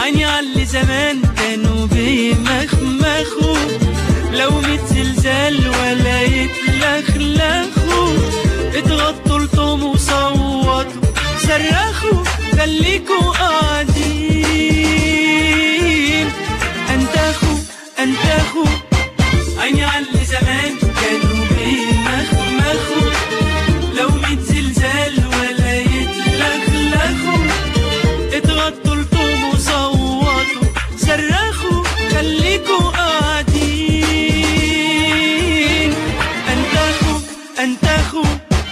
عيني عاللي زمان كانوا بيمخمخوا لو ميت زلزال ولا يتلخلخوا اتغطوا لطم وصوتوا صرخوا خليكوا قاعدين انتخوا انتخوا عيني عاللي زمان كانوا بيمخمخوا لو ميت زلزال ولا يتلخلخوا اتغطوا لطم وصوتوا صرخوا خليكوا قاعدين انتخوا انتخوا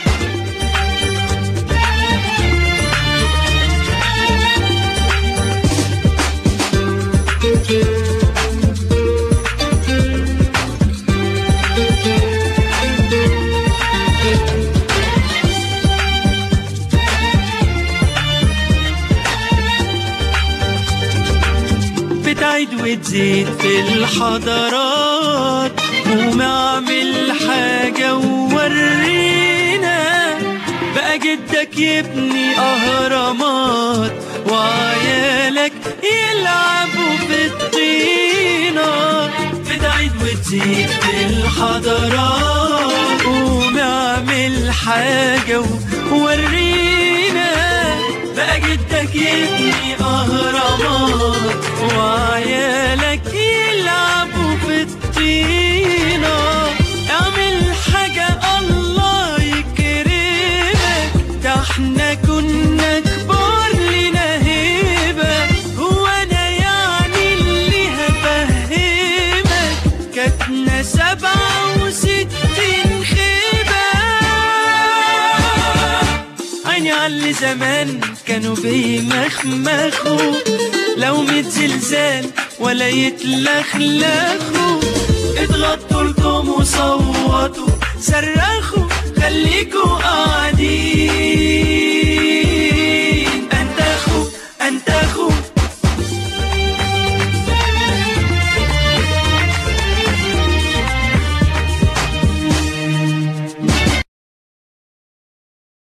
بتعيد وتزيد في الحضارات قوم اعمل حاجة وورينا بقى جدك يبني أهرامات وعيالك يلعبوا في الطينة بتعيد وتزيد في الحضارات قوم اعمل حاجة وورينا بقى جدك يبني أهرامات وعيالك يلعبوا في الطينة اعمل حاجة الله يكرمك ده احنا كنا كبار لنا هيبة هو أنا يعني اللي هفهمك كاتنا سبعة وستين خيبة عيني عاللي زمان كانوا بيمخمخوا لو ميت زلزال ولا يتلخلخوا اتغطوا لكم وصوتوا صرخوا خليكوا